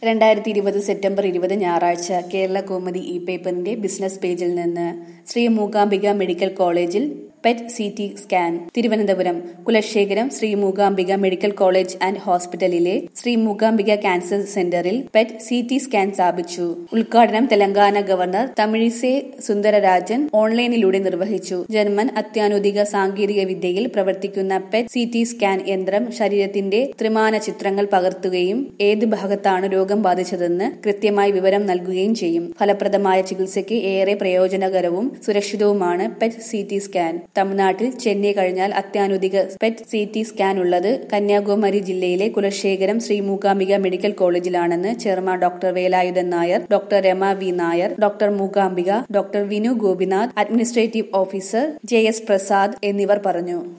രണ്ടായിരത്തി ഇരുപത് സെപ്റ്റംബർ ഇരുപത് ഞായറാഴ്ച കേരള കോമഡി ഇ പേപ്പറിന്റെ ബിസിനസ് പേജിൽ നിന്ന് ശ്രീ മൂകാംബിക മെഡിക്കൽ കോളേജിൽ PET C T scan Thiruvananthapuram Kulasekharam Shri Mookambika medical college and ഹോസ്പിറ്റലിലെ ശ്രീ മൂകാംബിക ക്യാൻസർ സെന്ററിൽ പെറ്റ് സി ടി സ്കാൻ സ്ഥാപിച്ചു ഉദ്ഘാടനം തെലങ്കാന ഗവർണർ തമിഴിസൈ സുന്ദരരാജൻ ഓൺലൈനിലൂടെ നിർവഹിച്ചു ജർമ്മൻ അത്യാധുനിക സാങ്കേതിക വിദ്യയിൽ പ്രവർത്തിക്കുന്ന പെറ്റ് സി ടി സ്കാൻ യന്ത്രം ശരീരത്തിന്റെ ത്രിമാന ചിത്രങ്ങൾ പകർത്തുകയും ഏത് ഭാഗത്താണ് രോഗം ബാധിച്ചതെന്ന് കൃത്യമായി വിവരം നൽകുകയും ചെയ്യും ഫലപ്രദമായ ചികിത്സയ്ക്ക് ഏറെ പ്രയോജനകരവും സുരക്ഷിതവുമാണ് പെറ്റ് സി ടി സ്കാൻ തമിഴ്നാട്ടിൽ ചെന്നൈ കഴിഞ്ഞാൽ അത്യാധുനിക പെറ്റ് സി ടി സ്കാൻ ഉള്ളത് കന്യാകുമാരി ജില്ലയിലെ കുലശേഖരം ശ്രീ മൂകാംബിക മെഡിക്കൽ കോളേജിലാണെന്ന് chairman doctor Velayudhan Nair doctor Rama V Nair doctor Mookambika doctor Vinu Gopinath administrative officer J S Prasad എന്നിവർ പറഞ്ഞു